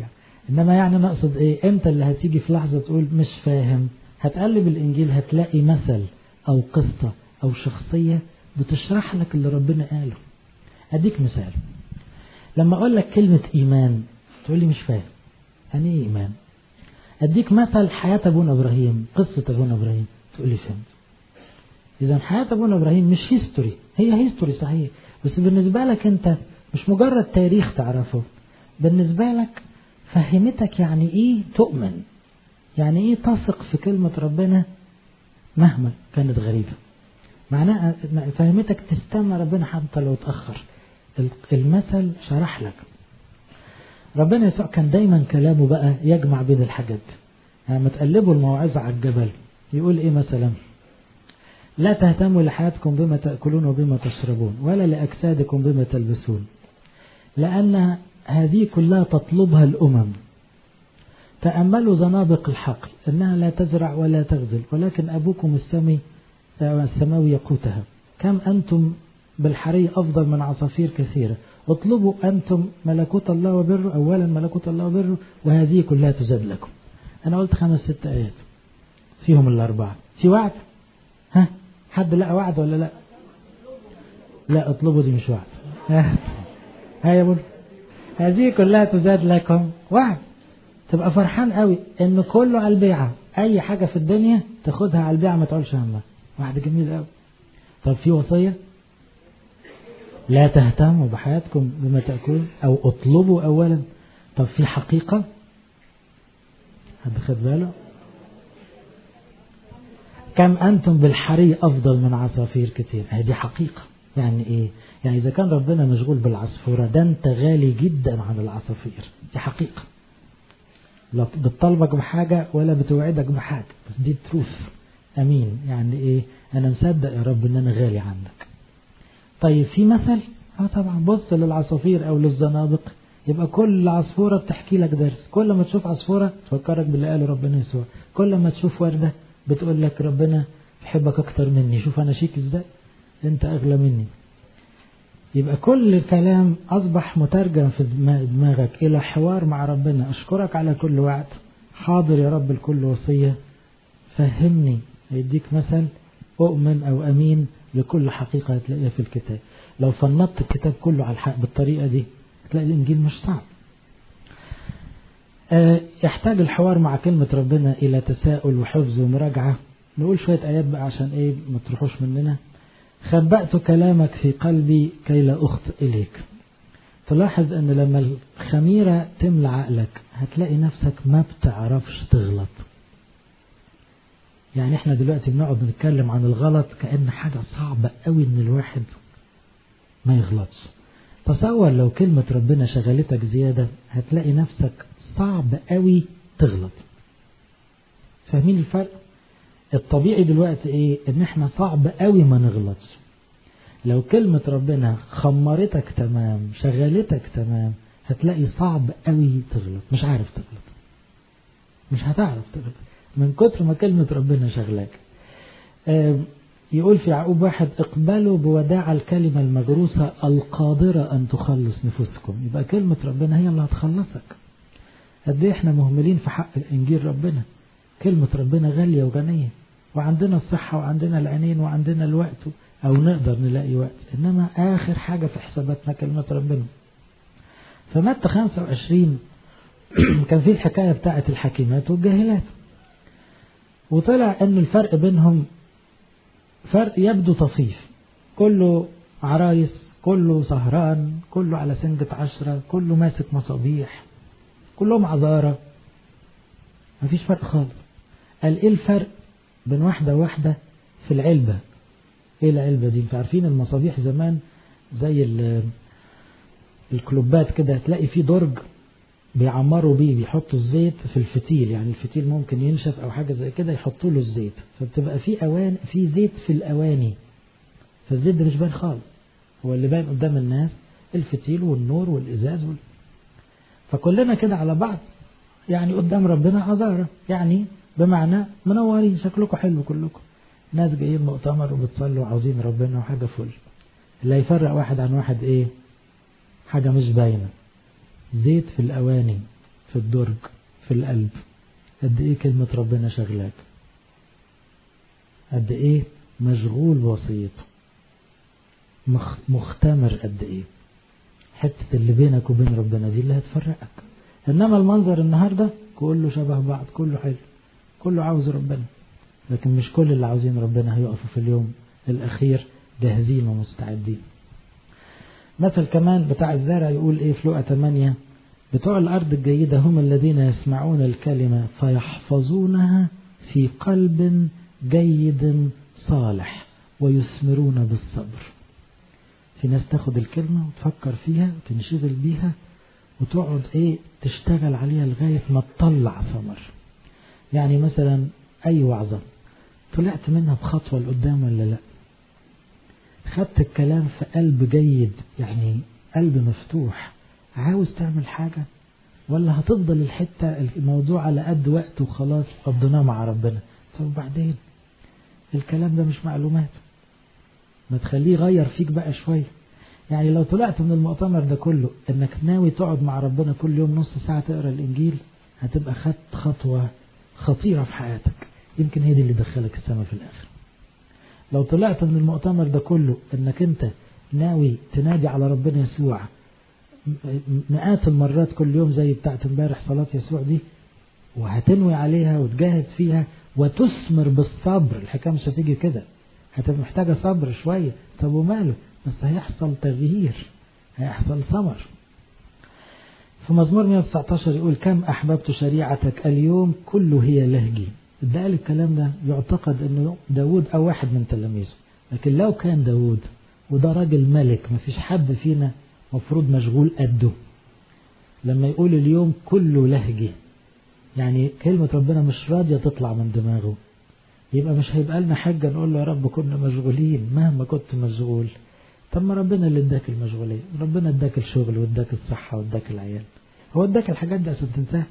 A: إنما يعني نقصد إيه أنت اللي هتيجي في لحظة تقول مش فاهم هتقلب الإنجيل هتلاقي مثل أو قصة أو شخصية بتشرح لك اللي ربنا قاله أديك مثال لما أقول لك كلمة إيمان تقول لي مش فاهم يعني إيه إيمان أديك مثل حياة أبونا إبراهيم قصة أبونا إبراهيم تقول لي فهمت إذا حياة أبونا إبراهيم مش هيستوري هي هيستوري صحيح بس بالنسبة لك أنت مش مجرد تاريخ تعرفه بالنسبة لك فهمتك يعني إيه تؤمن يعني إيه تثق في كلمة ربنا مهما كانت غريبة معناها فهمتك تستنى ربنا حتى لو تأخر المثل شرح لك ربنا يسوع كان دايما كلامه بقى يجمع بين الحاجات يعني تقلبوا الموعظة على الجبل يقول ايه مثلا لا تهتموا لحياتكم بما تأكلون وبما تشربون ولا لأجسادكم بما تلبسون لأن هذه كلها تطلبها الأمم تأملوا زنابق الحقل إنها لا تزرع ولا تغزل ولكن أبوكم السمي السماوي يقوتها كم أنتم بالحري أفضل من عصافير كثيرة اطلبوا أنتم ملكوت الله وبره أولا ملكوت الله وبره وهذه كلها تزاد لكم أنا قلت خمس ست آيات فيهم الأربعة في وعد ها حد لقى وعد ولا لا لا اطلبوا دي مش وعد ها يا بول هذه كلها تزاد لكم وعد تبقى فرحان قوي ان كله على البيعة اي حاجة في الدنيا تاخدها على البيعة ما تقولش همها وعد جميل قوي طب في وصية لا تهتموا بحياتكم بما تأكلون أو اطلبوا أولا طب في حقيقة حد خد باله كم أنتم بالحري أفضل من عصافير كتير هذه حقيقة يعني إيه يعني إذا كان ربنا مشغول بالعصفورة ده أنت غالي جدا عن العصافير دي حقيقة لا بتطلبك بحاجة ولا بتوعدك بحاجة بس دي تروث أمين يعني إيه أنا مصدق يا رب إن أنا غالي عندك طيب في مثل اه طبعا بص للعصافير او للزنابق يبقى كل عصفورة بتحكي لك درس كل ما تشوف عصفورة تفكرك باللي قاله ربنا يسوع كل ما تشوف وردة بتقول لك ربنا يحبك اكتر مني شوف انا شيك ازاي انت اغلى مني يبقى كل كلام اصبح مترجم في دماغك الى حوار مع ربنا اشكرك على كل وعد حاضر يا رب لكل وصية فهمني يديك مثل أؤمن أو أمين لكل حقيقة هتلاقيها في الكتاب لو فنطت الكتاب كله على الحق بالطريقة دي هتلاقي الإنجيل مش صعب أه يحتاج الحوار مع كلمة ربنا إلى تساؤل وحفظ ومراجعة نقول شوية آيات بقى عشان إيه ما تروحوش مننا خبأت كلامك في قلبي كي لا أخطئ إليك تلاحظ أن لما الخميرة تملى عقلك هتلاقي نفسك ما بتعرفش تغلط يعني احنا دلوقتي بنقعد نتكلم عن الغلط كأن حاجة صعبة قوي ان الواحد ما يغلطش تصور لو كلمة ربنا شغلتك زيادة هتلاقي نفسك صعب قوي تغلط فاهمين الفرق الطبيعي دلوقتي ايه ان احنا صعب قوي ما نغلطش لو كلمة ربنا خمرتك تمام شغلتك تمام هتلاقي صعب قوي تغلط مش عارف تغلط مش هتعرف تغلط من كتر ما كلمة ربنا شغلاك يقول في يعقوب واحد اقبلوا بوداع الكلمة المغروسة القادرة أن تخلص نفوسكم يبقى كلمة ربنا هي اللي هتخلصك قد ايه احنا مهملين في حق الإنجيل ربنا كلمة ربنا غالية وغنية وعندنا الصحة وعندنا العينين وعندنا الوقت أو نقدر نلاقي وقت إنما آخر حاجة في حساباتنا كلمة ربنا فمتى 25 كان في الحكاية بتاعت الحكيمات والجاهلات وطلع ان الفرق بينهم فرق يبدو طفيف كله عرايس كله سهران كله على سنجة عشرة كله ماسك مصابيح كلهم عذارة مفيش فرق خالص قال ايه الفرق بين واحدة واحدة في العلبة ايه العلبة دي انتوا عارفين المصابيح زمان زي الكلوبات كده هتلاقي فيه درج بيعمروا بيه بيحطوا الزيت في الفتيل يعني الفتيل ممكن ينشف او حاجة زي كده يحطوا له الزيت فبتبقى في اوان في زيت في الاواني فالزيت ده مش باين خالص هو اللي باين قدام الناس الفتيل والنور والازاز وال... فكلنا كده على بعض يعني قدام ربنا عذارة يعني بمعنى منورين شكلكم حلو كلكم ناس جايين مؤتمر وبتصلوا وعاوزين ربنا وحاجة فل اللي هيفرق واحد عن واحد ايه حاجة مش باينة زيت في الأواني في الدرج في القلب قد ايه كلمة ربنا شغلاك قد ايه مشغول بوصيته مختمر قد ايه حتة اللي بينك وبين ربنا دي اللي هتفرقك انما المنظر النهاردة كله شبه بعض كله حلو كله عاوز ربنا لكن مش كل اللي عاوزين ربنا هيقفوا في اليوم الاخير جاهزين ومستعدين مثل كمان بتاع الزارع يقول ايه في لقى 8 بتوع الارض الجيدة هم الذين يسمعون الكلمة فيحفظونها في قلب جيد صالح ويثمرون بالصبر في ناس تاخد الكلمة وتفكر فيها وتنشغل بيها وتقعد ايه تشتغل عليها لغاية ما تطلع ثمر يعني مثلا اي وعظة طلعت منها بخطوة لقدام ولا لا خدت الكلام في قلب جيد يعني قلب مفتوح عاوز تعمل حاجة ولا هتفضل الحتة الموضوع على قد وقت وخلاص قضيناه مع ربنا طب وبعدين الكلام ده مش معلومات ما تخليه يغير فيك بقى شوية يعني لو طلعت من المؤتمر ده كله انك ناوي تقعد مع ربنا كل يوم نص ساعة تقرا الانجيل هتبقى خدت خطوة خطيرة في حياتك يمكن هي دي اللي دخلك السما في الاخر لو طلعت من المؤتمر ده كله انك انت ناوي تنادي على ربنا يسوع مئات المرات كل يوم زي بتاعت امبارح صلاة يسوع دي وهتنوي عليها وتجاهد فيها وتثمر بالصبر الحكاية مش هتيجي كده هتبقى محتاجة صبر شوية طب وماله بس هيحصل تغيير هيحصل ثمر في مزمور 119 يقول كم أحببت شريعتك اليوم كله هي لهجي ده قال الكلام ده يعتقد أنه داود أو واحد من تلاميذه لكن لو كان داود وده راجل ملك مفيش حد فينا مفروض مشغول قده لما يقول اليوم كله لهجي يعني كلمة ربنا مش راضية تطلع من دماغه يبقى مش هيبقى لنا حاجة نقول له يا رب كنا مشغولين مهما كنت مشغول طب ما ربنا اللي اداك المشغولية ربنا اداك الشغل واداك الصحة واداك العيال هو اداك الحاجات دي عشان تنساها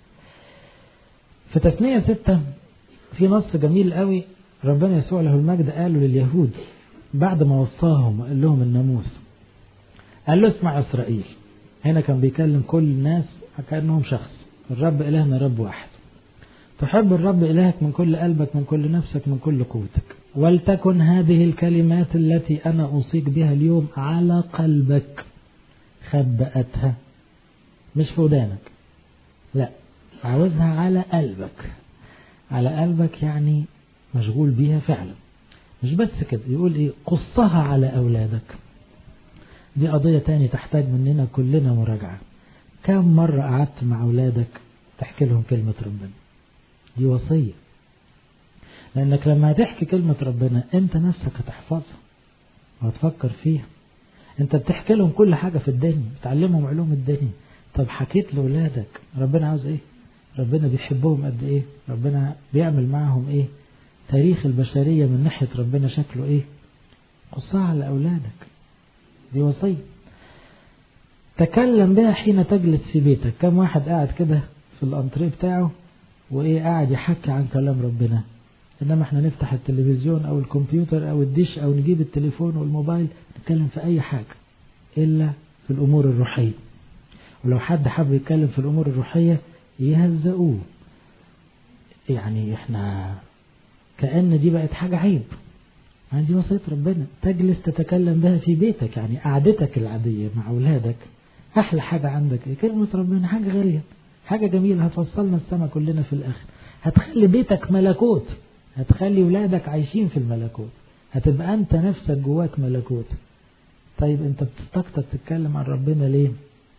A: في تثنية ستة في نص جميل قوي ربنا يسوع له المجد قاله لليهود بعد ما وصاهم وقال لهم الناموس قال له اسمع إسرائيل هنا كان بيكلم كل الناس كأنهم شخص الرب إلهنا رب واحد تحب الرب إلهك من كل قلبك من كل نفسك من كل قوتك ولتكن هذه الكلمات التي أنا أوصيك بها اليوم على قلبك خبأتها مش في ودانك لا عاوزها على قلبك على قلبك يعني مشغول بيها فعلا مش بس كده يقول ايه قصها على أولادك دي قضية تاني تحتاج مننا كلنا مراجعة كم مرة قعدت مع أولادك تحكي لهم كلمة ربنا دي وصية لأنك لما هتحكي كلمة ربنا أنت نفسك هتحفظها وهتفكر فيها أنت بتحكي لهم كل حاجة في الدنيا بتعلمهم علوم الدنيا طب حكيت لأولادك ربنا عاوز إيه ربنا بيحبهم قد إيه ربنا بيعمل معهم إيه تاريخ البشرية من ناحية ربنا شكله إيه قصها على أولادك دي وصية تكلم بها حين تجلس في بيتك كم واحد قاعد كده في الأنتريه بتاعه وإيه قاعد يحكي عن كلام ربنا إنما إحنا نفتح التلفزيون أو الكمبيوتر أو الدش أو نجيب التليفون والموبايل نتكلم في أي حاجة إلا في الأمور الروحية ولو حد حب يتكلم في الأمور الروحية يهزقوه يعني إحنا كأن دي بقت حاجة عيب عندي وصية ربنا تجلس تتكلم بها في بيتك يعني قعدتك العادية مع أولادك أحلى حاجة عندك إيه كلمة ربنا حاجة غالية حاجة جميلة هتوصلنا السما كلنا في الآخر هتخلي بيتك ملكوت هتخلي ولادك عايشين في الملكوت هتبقى أنت نفسك جواك ملكوت طيب أنت بتستكتر تتكلم عن ربنا ليه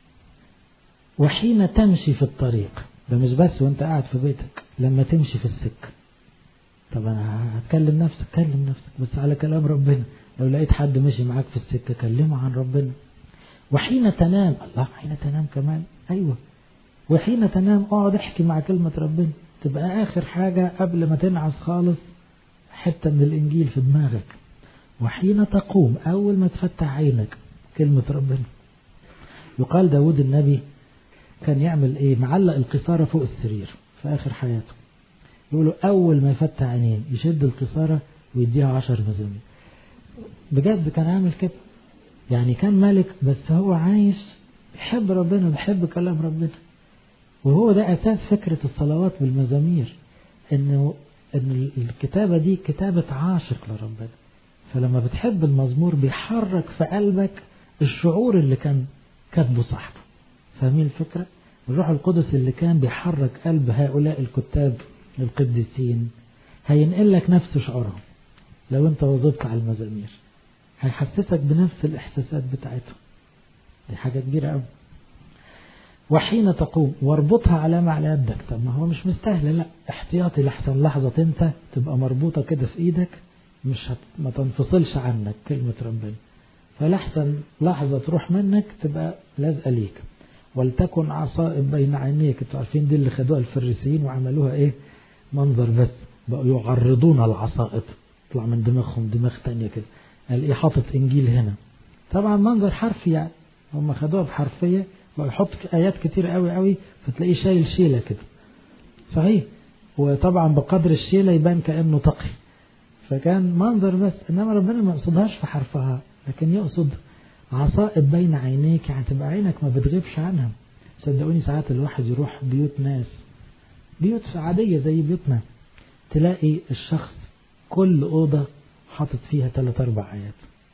A: وحين تمشي في الطريق ده مش بس وانت قاعد في بيتك لما تمشي في السكة طب انا هتكلم نفسك كلم نفسك بس على كلام ربنا لو لقيت حد مشي معاك في السكة كلمه عن ربنا وحين تنام الله حين تنام كمان ايوه وحين تنام اقعد احكي مع كلمة ربنا تبقى اخر حاجة قبل ما تنعس خالص حتة من الانجيل في دماغك وحين تقوم اول ما تفتح عينك كلمة ربنا يقال داود النبي كان يعمل ايه معلق القصارة فوق السرير في اخر حياته يقولوا أول ما يفتح عينين يشد القصارة ويديها عشر مزامير بجد كان عامل كده يعني كان ملك بس هو عايش بيحب ربنا بيحب كلام ربنا وهو ده أساس فكرة الصلوات بالمزامير إنه إن الكتابة دي كتابة عاشق لربنا فلما بتحب المزمور بيحرك في قلبك الشعور اللي كان كاتبه صاحبه فاهمين الفكرة؟ الروح القدس اللي كان بيحرك قلب هؤلاء الكتاب القديسين هينقل لك نفس شعورهم لو انت وظبت على المزامير هيحسسك بنفس الإحساسات بتاعتهم دي حاجة كبيرة قوي وحين تقوم واربطها علامة على يدك طب ما هو مش مستاهل لا احتياطي لحسن لحظة تنسى تبقى مربوطة كده في ايدك مش هت... ما تنفصلش عنك كلمة ربنا فلحسن لحظة تروح منك تبقى لازقة ليك ولتكن عصائب بين عينيك انتوا عارفين دي اللي خدوها الفريسيين وعملوها ايه منظر بس بقوا يعرضون العصائب طلع من دماغهم دماغ تانية كده قال ايه حاطط انجيل هنا طبعا منظر حرفي يعني هم خدوها بحرفية ويحط آيات كتير قوي قوي فتلاقيه شايل شيلة كده صحيح وطبعا بقدر الشيلة يبان كأنه تقي فكان منظر بس إنما ربنا ما يقصدهاش في حرفها لكن يقصد عصائب بين عينيك يعني تبقى عينك ما بتغيبش عنها صدقوني ساعات الواحد يروح بيوت ناس بيوت عادية زي بيوتنا تلاقي الشخص كل أوضة حاطط فيها ثلاث أربع آيات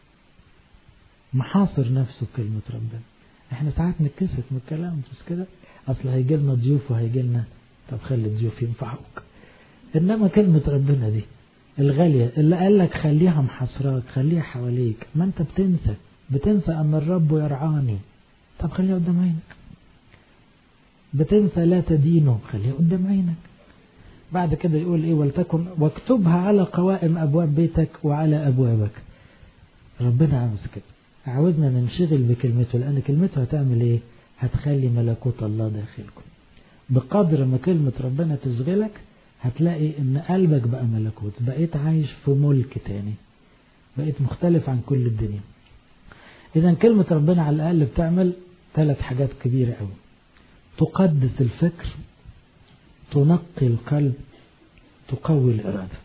A: محاصر نفسه بكلمة ربنا احنا ساعات نتكسف من الكلام مش كده اصل هيجي لنا ضيوف وهيجي لنا طب خلي الضيوف ينفعوك انما كلمة ربنا دي الغالية اللي قال لك خليها محاصراك خليها حواليك ما انت بتنسى بتنسى ان الرب يرعاني طب خليها قدام عينك بتنسى لا تدينه خليها قدام عينك بعد كده يقول ايه ولتكن واكتبها على قوائم ابواب بيتك وعلى ابوابك ربنا عاوز كده عاوزنا ننشغل بكلمته لأن كلمته هتعمل إيه؟ هتخلي ملكوت الله داخلكم بقدر ما كلمة ربنا تشغلك هتلاقي إن قلبك بقى ملكوت بقيت عايش في ملك تاني بقيت مختلف عن كل الدنيا إذا كلمة ربنا على الأقل بتعمل ثلاث حاجات كبيرة أوي تقدس الفكر تنقي القلب تقوي الإرادة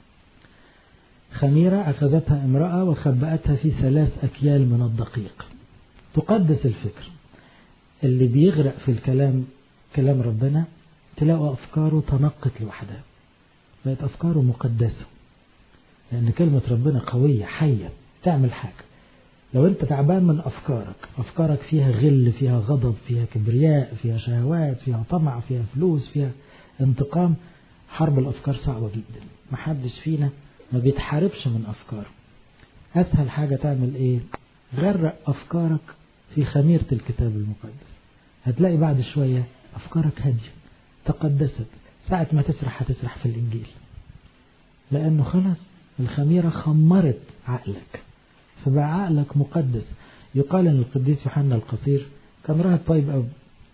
A: خميرة أخذتها امرأة وخبأتها في ثلاث أكيال من الدقيق تقدس الفكر اللي بيغرق في الكلام كلام ربنا تلاقوا أفكاره تنقت لوحدها بقت أفكاره مقدسة لأن كلمة ربنا قوية حية تعمل حاجة لو أنت تعبان من أفكارك أفكارك فيها غل فيها غضب فيها كبرياء فيها شهوات فيها طمع فيها فلوس فيها انتقام حرب الأفكار صعبة جدا محدش فينا ما بيتحاربش من أفكاره أسهل حاجة تعمل إيه غرق أفكارك في خميرة الكتاب المقدس هتلاقي بعد شوية أفكارك هادية تقدست ساعة ما تسرح هتسرح في الإنجيل لأنه خلاص الخميرة خمرت عقلك فبقى عقلك مقدس يقال أن القديس يوحنا القصير كان راهب طيب أوي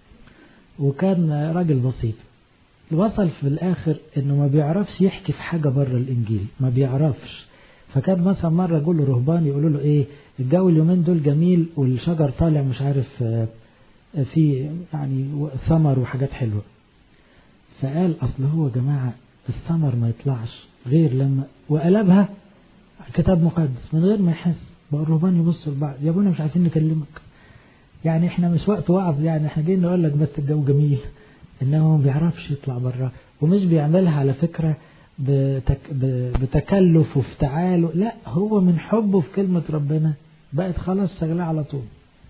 A: وكان راجل بسيط وصل في الآخر إنه ما بيعرفش يحكي في حاجة بره الإنجيل ما بيعرفش فكان مثلا مرة يقول له رهبان يقولوا له إيه الجو اليومين دول جميل والشجر طالع مش عارف في يعني ثمر وحاجات حلوة فقال أصل هو جماعة الثمر ما يطلعش غير لما وقلبها كتاب مقدس من غير ما يحس بقى الرهبان يبصوا لبعض يا ابونا مش عارفين نكلمك يعني احنا مش وقت وعظ يعني احنا جايين نقول لك بس الجو جميل انه ما بيعرفش يطلع بره ومش بيعملها على فكرة بتك بتكلف وافتعال لا هو من حبه في كلمة ربنا بقت خلاص شغلة على طول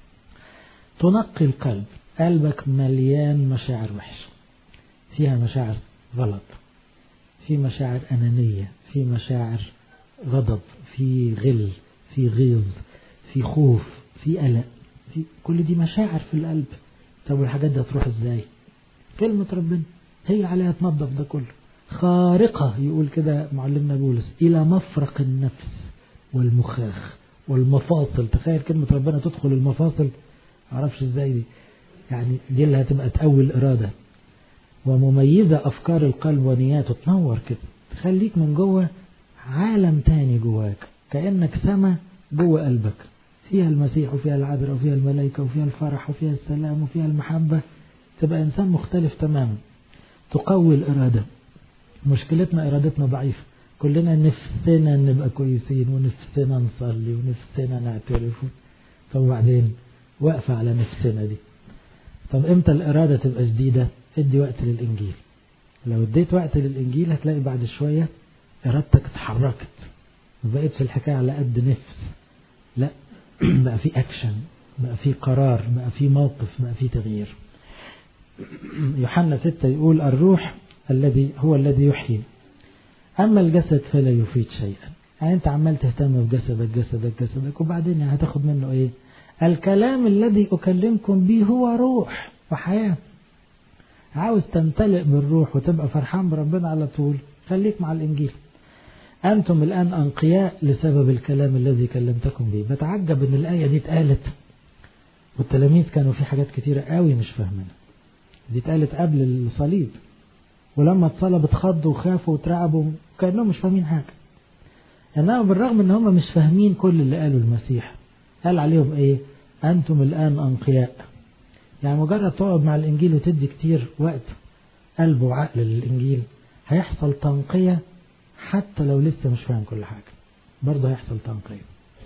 A: تنقي القلب قلبك مليان مشاعر وحشة فيها مشاعر غلط في مشاعر أنانية في مشاعر غضب في غل في غيظ في خوف في قلق في كل دي مشاعر في القلب طب والحاجات دي هتروح ازاي كلمة ربنا هي عليها تنظف ده كله خارقة يقول كده معلمنا بولس إلى مفرق النفس والمخاخ والمفاصل تخيل كلمة ربنا تدخل المفاصل معرفش ازاي دي يعني دي اللي هتبقى تقوي الإرادة ومميزة أفكار القلب ونياته تنور كده تخليك من جوه عالم تاني جواك كأنك سما جوه قلبك فيها المسيح وفيها العذراء وفيها الملائكة وفيها الفرح وفيها السلام وفيها المحبة تبقى إنسان مختلف تماما تقوي الإرادة مشكلتنا إرادتنا ضعيفة كلنا نفسنا نبقى كويسين ونفسنا نصلي ونفسنا نعترف طب وبعدين واقفة على نفسنا دي طب امتى الإرادة تبقى جديدة ادي وقت للإنجيل لو اديت وقت للإنجيل هتلاقي بعد شوية إرادتك اتحركت ما بقتش الحكاية على قد نفس لا بقى في أكشن بقى في قرار بقى في موقف بقى في تغيير يوحنا ستة يقول الروح الذي هو الذي يحيي أما الجسد فلا يفيد شيئا يعني أنت عمال تهتم بجسدك جسدك جسدك وبعدين هتاخد منه إيه الكلام الذي أكلمكم به هو روح وحياة عاوز تمتلئ بالروح وتبقى فرحان بربنا على طول خليك مع الإنجيل أنتم الآن أنقياء لسبب الكلام الذي كلمتكم به بتعجب أن الآية دي اتقالت والتلاميذ كانوا في حاجات كتيرة قوي مش فاهمينها دي اتقالت قبل الصليب ولما اتصلب اتخضوا وخافوا وترعبوا كأنهم مش فاهمين حاجة إنما بالرغم ان هم مش فاهمين كل اللي قاله المسيح قال عليهم ايه أنتم الآن أنقياء يعني مجرد تقعد مع الإنجيل وتدي كتير وقت قلب وعقل للإنجيل هيحصل تنقية حتى لو لسه مش فاهم كل حاجة برضه هيحصل تنقية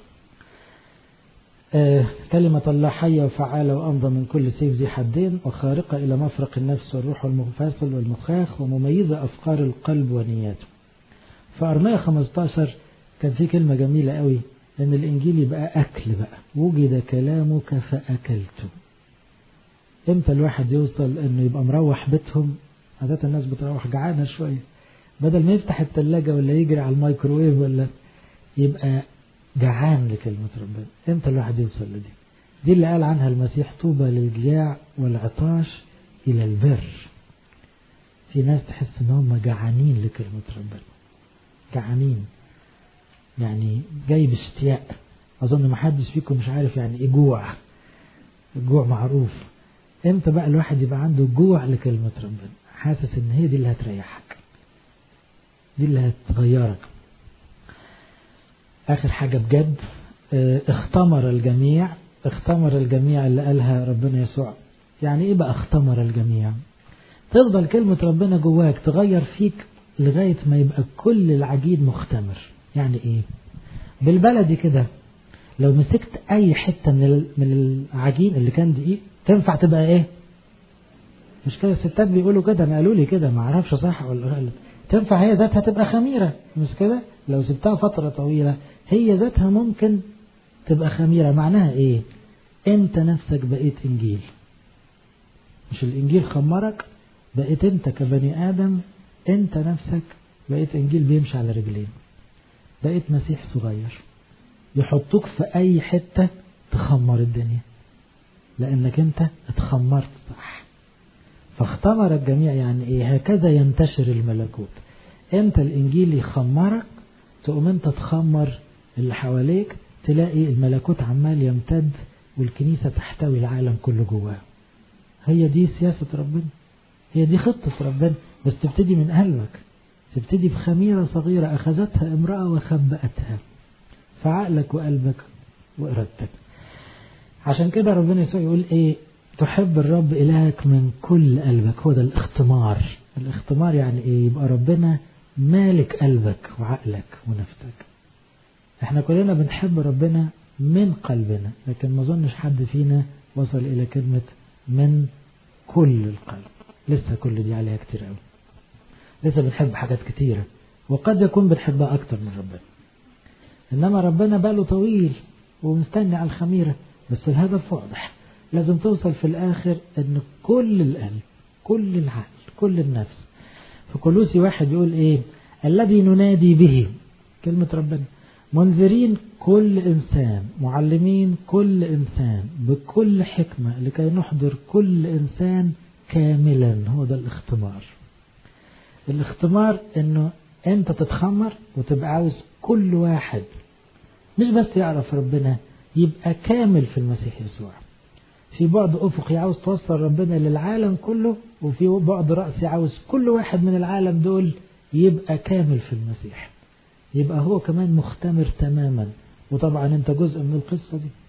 A: آه كلمة الله حية وفعالة وأمضى من كل سيف ذي حدين وخارقة إلى مفرق النفس والروح والمفاصل والمخاخ ومميزة أفكار القلب ونياته فأرمية 15 كان في كلمة جميلة قوي إن الإنجيل يبقى أكل بقى وجد كلامك فأكلته امتى الواحد يوصل انه يبقى مروح بيتهم عادة الناس بتروح جعانة شوية بدل ما يفتح التلاجة ولا يجري على الميكروويف ولا يبقى جعان لكلمة ربنا امتى الواحد يوصل لدي دي اللي قال عنها المسيح طوبى للجياع والعطاش إلى البر في ناس تحس ان هم جعانين لكلمة ربنا جعانين يعني جاي باشتياق أظن ما حدش فيكم مش عارف يعني إيه جوع الجوع معروف امتى بقى الواحد يبقى عنده جوع لكلمة ربنا حاسس ان هي دي اللي هتريحك دي اللي هتغيرك اخر حاجة بجد اه اختمر الجميع اختمر الجميع اللي قالها ربنا يسوع يعني ايه بقى اختمر الجميع تفضل كلمة ربنا جواك تغير فيك لغاية ما يبقى كل العجين مختمر يعني ايه بالبلدي كده لو مسكت اي حتة من من العجين اللي كان دقيق تنفع تبقى ايه مش كده الستات بيقولوا كده انا قالوا لي كده ما اعرفش صح ولا غلط تنفع هي ذاتها تبقى خميرة مش كده لو سبتها فترة طويلة هي ذاتها ممكن تبقى خميرة معناها ايه انت نفسك بقيت انجيل مش الانجيل خمرك بقيت انت كبني ادم انت نفسك بقيت انجيل بيمشي على رجلين بقيت مسيح صغير يحطوك في اي حتة تخمر الدنيا لانك انت اتخمرت صح فاختمر الجميع يعني ايه هكذا ينتشر الملكوت امتى الانجيل يخمرك تقوم انت تخمر اللي حواليك تلاقي الملكوت عمال يمتد والكنيسة تحتوي العالم كله جواه هي دي سياسة ربنا هي دي خطة ربنا بس تبتدي من قلبك تبتدي بخميرة صغيرة أخذتها امرأة وخبأتها فعقلك وقلبك وإرادتك عشان كده ربنا يسوع يقول ايه تحب الرب إلهك من كل قلبك هو ده الاختمار الاختمار يعني ايه يبقى ربنا مالك قلبك وعقلك ونفسك احنا كلنا بنحب ربنا من قلبنا لكن ما اظنش حد فينا وصل الى كلمة من كل القلب لسه كل دي عليها كتير قوي لسه بنحب حاجات كتيرة وقد يكون بنحبها اكتر من ربنا انما ربنا باله طويل ومستني على الخميرة بس الهدف واضح لازم توصل في الاخر ان كل القلب كل العقل كل النفس في كلوسي واحد يقول ايه الذي ننادي به كلمة ربنا منذرين كل إنسان معلمين كل إنسان بكل حكمة لكي نحضر كل إنسان كاملا هو ده الاختمار الاختمار انه انت تتخمر وتبقى عاوز كل واحد مش بس يعرف ربنا يبقى كامل في المسيح يسوع في بعد أفقي عاوز توصل ربنا للعالم كله وفي بعد رأسي عاوز كل واحد من العالم دول يبقى كامل في المسيح يبقى هو كمان مختمر تماما وطبعا انت جزء من القصة دي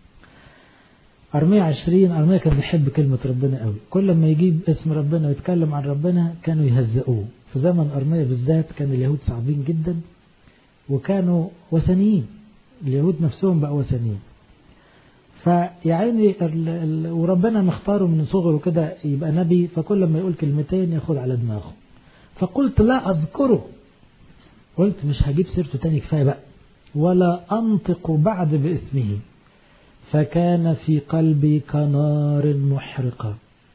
A: أرمية عشرين أرمية كان بيحب كلمة ربنا قوي كل ما يجيب اسم ربنا ويتكلم عن ربنا كانوا يهزئوه في زمن أرمية بالذات كان اليهود صعبين جدا وكانوا وثنيين اليهود نفسهم بقوا وثنيين فيعني ال... ال... وربنا مختاره من صغره كده يبقى نبي فكل ما يقول كلمتين ياخد على دماغه فقلت لا أذكره قلت مش هجيب سيرته تاني كفاية بقى ولا أنطق بعد باسمه فكان في قلبي كنار محرقة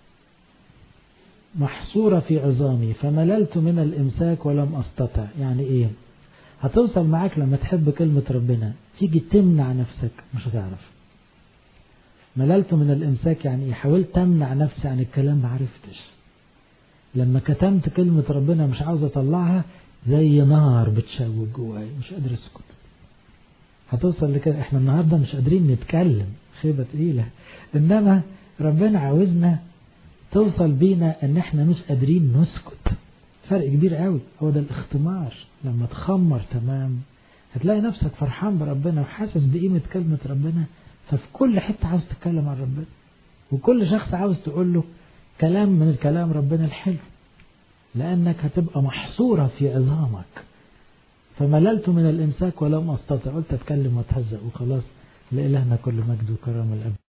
A: محصورة في عظامي فمللت من الإمساك ولم أستطع يعني إيه هتوصل معاك لما تحب كلمة ربنا تيجي تمنع نفسك مش هتعرف مللت من الإمساك يعني إيه حاولت تمنع نفسي عن الكلام ما عرفتش لما كتمت كلمة ربنا مش عاوز أطلعها زي نار بتشوج جواي مش قادر أسكت هتوصل لكده احنا النهاردة مش قادرين نتكلم خيبة تقيلة انما ربنا عاوزنا توصل بينا ان احنا مش قادرين نسكت فرق كبير قوي هو ده الاختمار لما تخمر تمام هتلاقي نفسك فرحان بربنا وحاسس بقيمة كلمة ربنا ففي كل حتة عاوز تتكلم عن ربنا وكل شخص عاوز تقول له كلام من الكلام ربنا الحلو لأنك هتبقى محصورة في عظامك فمللت من الإمساك ولم أستطع قلت أتكلم وأتهزأ وخلاص لإلهنا كل مجد وكرم الأب